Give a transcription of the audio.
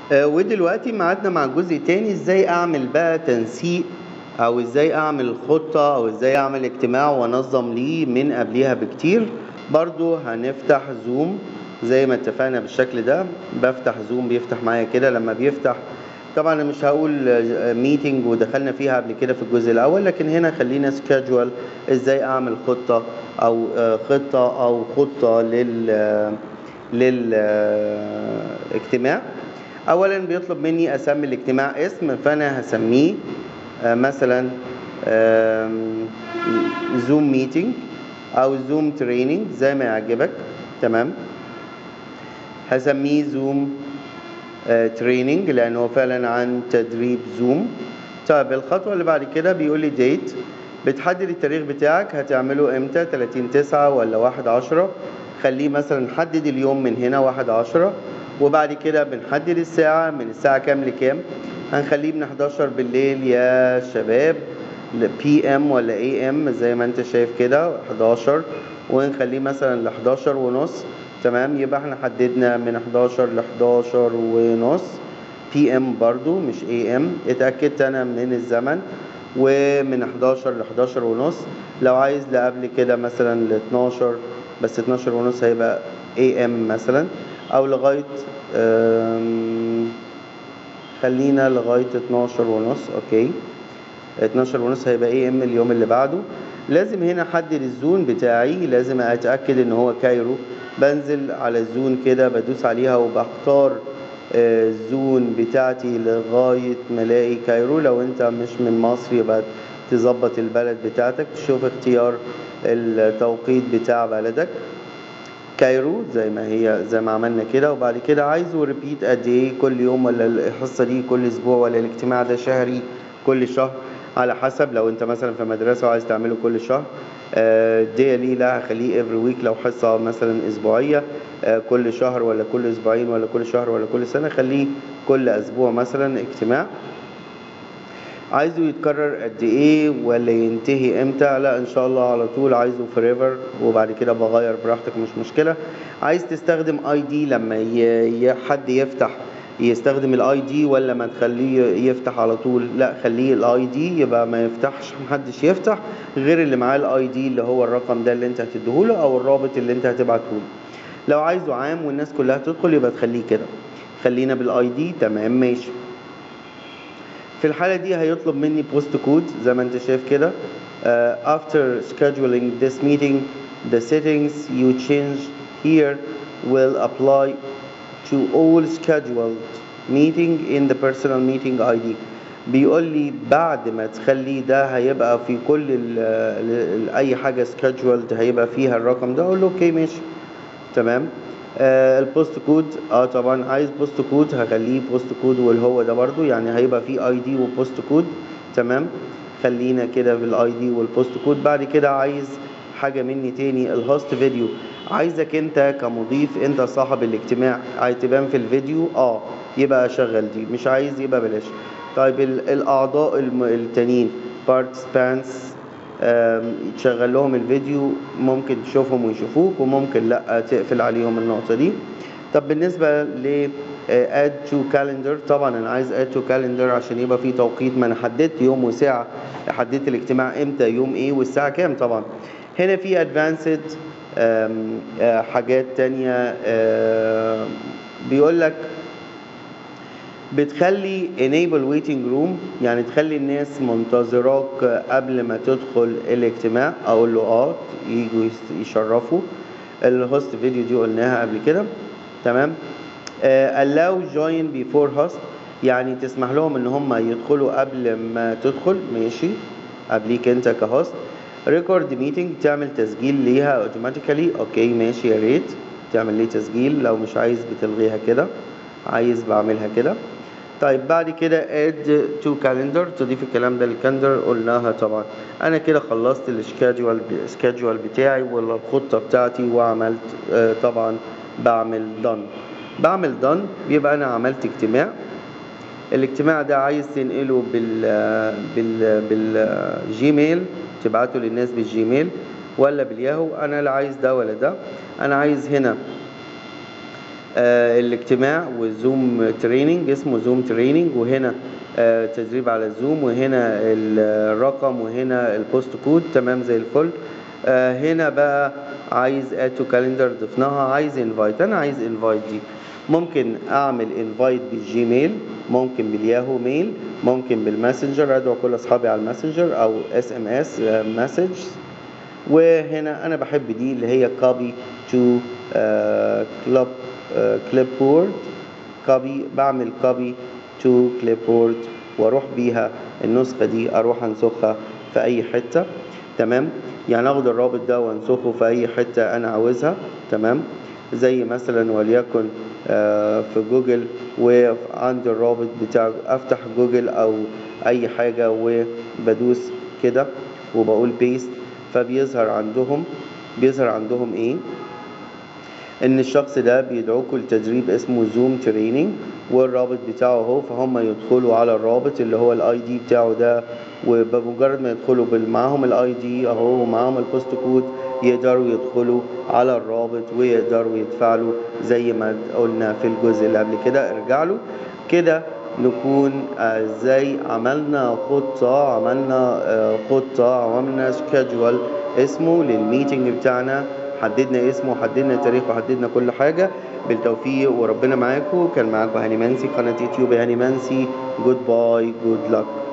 آه، ودلوقتي ميعادنا مع الجزء التاني ازاي اعمل بقى تنسيق او ازاي اعمل خطة او ازاي اعمل اجتماع وانظم ليه من قبليها بكتير برضو هنفتح زوم زي ما اتفقنا بالشكل ده بفتح زوم بيفتح معايا كده لما بيفتح طبعا انا مش هقول ميتنج ودخلنا فيها قبل كده في الجزء الاول لكن هنا خلينا سكادجوال ازاي اعمل خطة او آه، خطة او خطة لل للاجتماع اولا بيطلب مني اسمي الاجتماع اسم فانا هسميه آه، مثلا زوم ميتنج او زوم تريننج زي ما يعجبك تمام هسميه زوم تريننج لانه هو فعلا عن تدريب زوم طيب الخطوه اللي بعد كده بيقول لي ديت بتحدد التاريخ بتاعك هتعمله امتى 30 9 ولا 1 10 خليه مثلا نحدد اليوم من هنا 1 10 وبعد كده بنحدد الساعة من الساعة كام لكام هنخليه من 11 بالليل يا شباب بي ام ولا اي ام زي ما انت شايف كده 11 ونخليه مثلا ل 11 ونص تمام يبقى احنا حددنا من 11 ل 11 ونص بي ام برضو مش اي ام اتأكدت انا من الزمن ومن 11 ل 11 ونص لو عايز لقبل كده مثلا ل 12 بس 12 ونص هيبقى اي ام مثلا او لغاية أم، خلينا لغاية 12 ونص اوكي 12 ونص هيبقى اي ام اليوم اللي بعده لازم هنا احدد الزون بتاعي لازم اتاكد ان هو كايرو بنزل على الزون كده بدوس عليها وبختار آه، الزون بتاعتي لغايه ما الاقي كايرو لو انت مش من مصر يبقى تظبط البلد بتاعتك تشوف اختيار التوقيت بتاع بلدك كايرو زي ما هي زي ما عملنا كده وبعد كده عايزه ريبيت قد ايه كل يوم ولا الحصه دي كل اسبوع ولا الاجتماع ده شهري كل شهر على حسب لو انت مثلا في مدرسه وعايز تعمله كل شهر ديلي لا هخليه افري ويك لو حصه مثلا اسبوعيه آه، كل شهر ولا كل اسبوعين ولا كل شهر ولا كل سنه خليه كل اسبوع مثلا اجتماع عايزه يتكرر قد ايه ولا ينتهي امتى لا ان شاء الله على طول عايزه forever وبعد كده بغير براحتك مش مشكله عايز تستخدم اي دي لما ي- ي- حد يفتح يستخدم الاي دي ولا ما تخليه يفتح على طول لا خليه الاي دي يبقى ما يفتحش محدش يفتح غير اللي معاه الاي دي اللي هو الرقم ده اللي انت هتديهوله او الرابط اللي انت هتبعته له لو عايزه عام والناس كلها تدخل يبقى تخليه كده خلينا بالاي دي تمام ماشي في الحالة دي هيطلب مني بوست كود زي ما انت شايف كده uh, after scheduling this meeting the settings you change here will apply to all scheduled meeting in the personal meeting ID بيقول لي بعد ما تخلي ده هيبقى في كل ال ال اي حاجة scheduled هيبقى فيها الرقم ده اقول له اوكي ماشي تمام آه البوست كود اه طبعا عايز بوست كود هخليه بوست كود واللي هو ده برضو يعني هيبقى فيه اي دي وبوست كود تمام خلينا كده بالاي دي والبوست كود بعد كده عايز حاجه مني تاني الهوست فيديو عايزك انت كمضيف انت صاحب الاجتماع عايز تبان في الفيديو اه يبقى شغل دي مش عايز يبقى بلاش طيب ال- الاعضاء الم- التانيين participants آم، تشغل لهم الفيديو ممكن تشوفهم ويشوفوك وممكن لا تقفل عليهم النقطة دي طب بالنسبة ل آه، add to calendar طبعا انا عايز add to calendar عشان يبقى في توقيت ما انا حددت يوم وساعة حددت الاجتماع امتى يوم ايه والساعة كام طبعا هنا في advanced آم، آه، حاجات تانية آه، بيقول لك بتخلي enable waiting room يعني تخلي الناس منتظراك قبل ما تدخل الاجتماع اقول له اه يجوا يس- يشرفوا الهوست فيديو دي قلناها قبل كده تمام آه allow join before host يعني تسمح لهم ان هم يدخلوا قبل ما تدخل ماشي قبليك انت كهوست ريكورد ميتنج تعمل تسجيل ليها اوتوماتيكالي اوكي ماشي يا ريت تعمل لي تسجيل لو مش عايز بتلغيها كده عايز بعملها كده طيب بعد كده add to calendar تضيف الكلام ده للكالندر قلناها طبعا انا كده خلصت السكادجول السكادجول بتاعي ولا الخطة بتاعتي وعملت آه، طبعا بعمل done بعمل done بيبقى انا عملت اجتماع الاجتماع ده عايز تنقله بال بال بالجيميل تبعته للناس بالجيميل ولا بالياهو انا لا عايز ده ولا ده انا عايز هنا آه الاجتماع والزوم تريننج اسمه زوم تريننج وهنا آه تدريب على الزوم وهنا الرقم وهنا البوست كود تمام زي الفل آه هنا بقى عايز اد تو كالندر ضفناها عايز انفايت انا عايز انفايت دي ممكن اعمل انفايت بالجيميل ممكن بالياهو ميل ممكن بالماسنجر ادعو كل اصحابي على الماسنجر او اس ام اس مسج وهنا انا بحب دي اللي هي كوبي تو كلوب كليب بورد كوبي بعمل كوبي تو كليب بورد واروح بيها النسخه دي اروح انسخها في اي حته تمام يعني اخد الرابط ده وانسخه في اي حته انا عاوزها تمام زي مثلا وليكن في جوجل وعند الرابط بتاع افتح جوجل او اي حاجه وبدوس كده وبقول بيست فبيظهر عندهم بيظهر عندهم ايه ان الشخص ده بيدعوكم لتدريب اسمه زوم تريننج والرابط بتاعه اهو فهم يدخلوا على الرابط اللي هو الاي دي بتاعه ده وبمجرد ما يدخلوا معاهم الاي دي اهو ومعاهم البوست كود يقدروا يدخلوا على الرابط ويقدروا يتفاعلوا زي ما قلنا في الجزء اللي قبل كده ارجع له كده نكون ازاي عملنا خطة عملنا خطة عملنا سكادجول اسمه للميتنج بتاعنا حددنا اسمه وحددنا تاريخه وحددنا كل حاجة بالتوفيق وربنا معاكم كان معاكم هاني منسي قناة يوتيوب هاني منسي جود باي جود لك